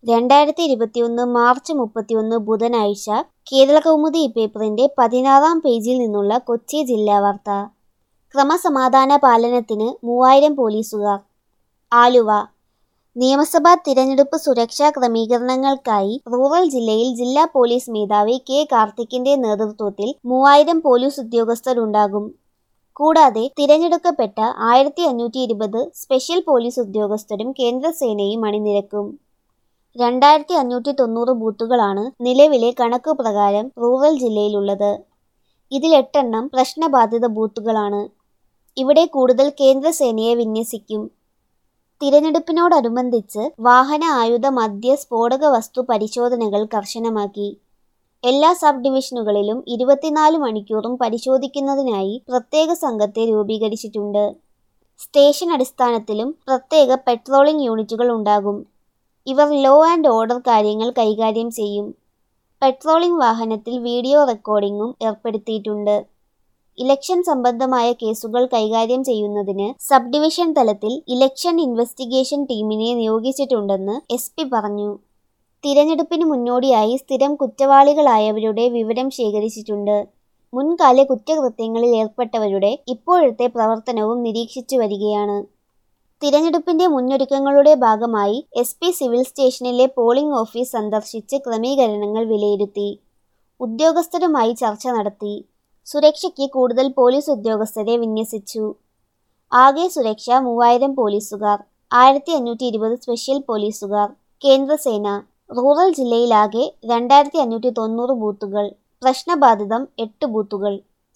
രണ്ടായിരത്തി ഇരുപത്തിയൊന്ന് മാർച്ച് മുപ്പത്തിയൊന്ന് ബുധനാഴ്ച കേരളകൗമുദി പേപ്പറിന്റെ പതിനാറാം പേജിൽ നിന്നുള്ള കൊച്ചി ജില്ലാ വാർത്ത ക്രമസമാധാന പാലനത്തിന് മൂവായിരം പോലീസുകാർ ആലുവ നിയമസഭാ തിരഞ്ഞെടുപ്പ് സുരക്ഷാ ക്രമീകരണങ്ങൾക്കായി റൂറൽ ജില്ലയിൽ ജില്ലാ പോലീസ് മേധാവി കെ കാർത്തിക്കിന്റെ നേതൃത്വത്തിൽ മൂവായിരം പോലീസ് ഉദ്യോഗസ്ഥരുണ്ടാകും കൂടാതെ തിരഞ്ഞെടുക്കപ്പെട്ട ആയിരത്തി അഞ്ഞൂറ്റി ഇരുപത് സ്പെഷ്യൽ പോലീസ് ഉദ്യോഗസ്ഥരും കേന്ദ്രസേനയും അണിനിരക്കും രണ്ടായിരത്തി അഞ്ഞൂറ്റി തൊണ്ണൂറ് ബൂത്തുകളാണ് നിലവിലെ കണക്കു പ്രകാരം റൂറൽ ജില്ലയിലുള്ളത് ഇതിൽ എട്ടെണ്ണം പ്രശ്നബാധിത ബൂത്തുകളാണ് ഇവിടെ കൂടുതൽ കേന്ദ്രസേനയെ വിന്യസിക്കും തിരഞ്ഞെടുപ്പിനോടനുബന്ധിച്ച് വാഹന ആയുധ മദ്യ സ്ഫോടക വസ്തു പരിശോധനകൾ കർശനമാക്കി എല്ലാ സബ് ഡിവിഷനുകളിലും ഇരുപത്തിനാല് മണിക്കൂറും പരിശോധിക്കുന്നതിനായി പ്രത്യേക സംഘത്തെ രൂപീകരിച്ചിട്ടുണ്ട് സ്റ്റേഷൻ അടിസ്ഥാനത്തിലും പ്രത്യേക പെട്രോളിംഗ് യൂണിറ്റുകൾ ഉണ്ടാകും ഇവർ ലോ ആൻഡ് ഓർഡർ കാര്യങ്ങൾ കൈകാര്യം ചെയ്യും പെട്രോളിംഗ് വാഹനത്തിൽ വീഡിയോ റെക്കോർഡിംഗും ഏർപ്പെടുത്തിയിട്ടുണ്ട് ഇലക്ഷൻ സംബന്ധമായ കേസുകൾ കൈകാര്യം ചെയ്യുന്നതിന് സബ് ഡിവിഷൻ തലത്തിൽ ഇലക്ഷൻ ഇൻവെസ്റ്റിഗേഷൻ ടീമിനെ നിയോഗിച്ചിട്ടുണ്ടെന്ന് എസ് പി പറഞ്ഞു തിരഞ്ഞെടുപ്പിന് മുന്നോടിയായി സ്ഥിരം കുറ്റവാളികളായവരുടെ വിവരം ശേഖരിച്ചിട്ടുണ്ട് മുൻകാല കുറ്റകൃത്യങ്ങളിൽ ഏർപ്പെട്ടവരുടെ ഇപ്പോഴത്തെ പ്രവർത്തനവും നിരീക്ഷിച്ചു വരികയാണ് തിരഞ്ഞെടുപ്പിന്റെ മുന്നൊരുക്കങ്ങളുടെ ഭാഗമായി എസ് പി സിവിൽ സ്റ്റേഷനിലെ പോളിംഗ് ഓഫീസ് സന്ദർശിച്ച് ക്രമീകരണങ്ങൾ വിലയിരുത്തി ഉദ്യോഗസ്ഥരുമായി ചർച്ച നടത്തി സുരക്ഷയ്ക്ക് കൂടുതൽ പോലീസ് ഉദ്യോഗസ്ഥരെ വിന്യസിച്ചു ആകെ സുരക്ഷ മൂവായിരം പോലീസുകാർ ആയിരത്തി അഞ്ഞൂറ്റി ഇരുപത് സ്പെഷ്യൽ പോലീസുകാർ കേന്ദ്രസേന റൂറൽ ജില്ലയിലാകെ രണ്ടായിരത്തി അഞ്ഞൂറ്റി തൊണ്ണൂറ് ബൂത്തുകൾ പ്രശ്നബാധിതം എട്ട് ബൂത്തുകൾ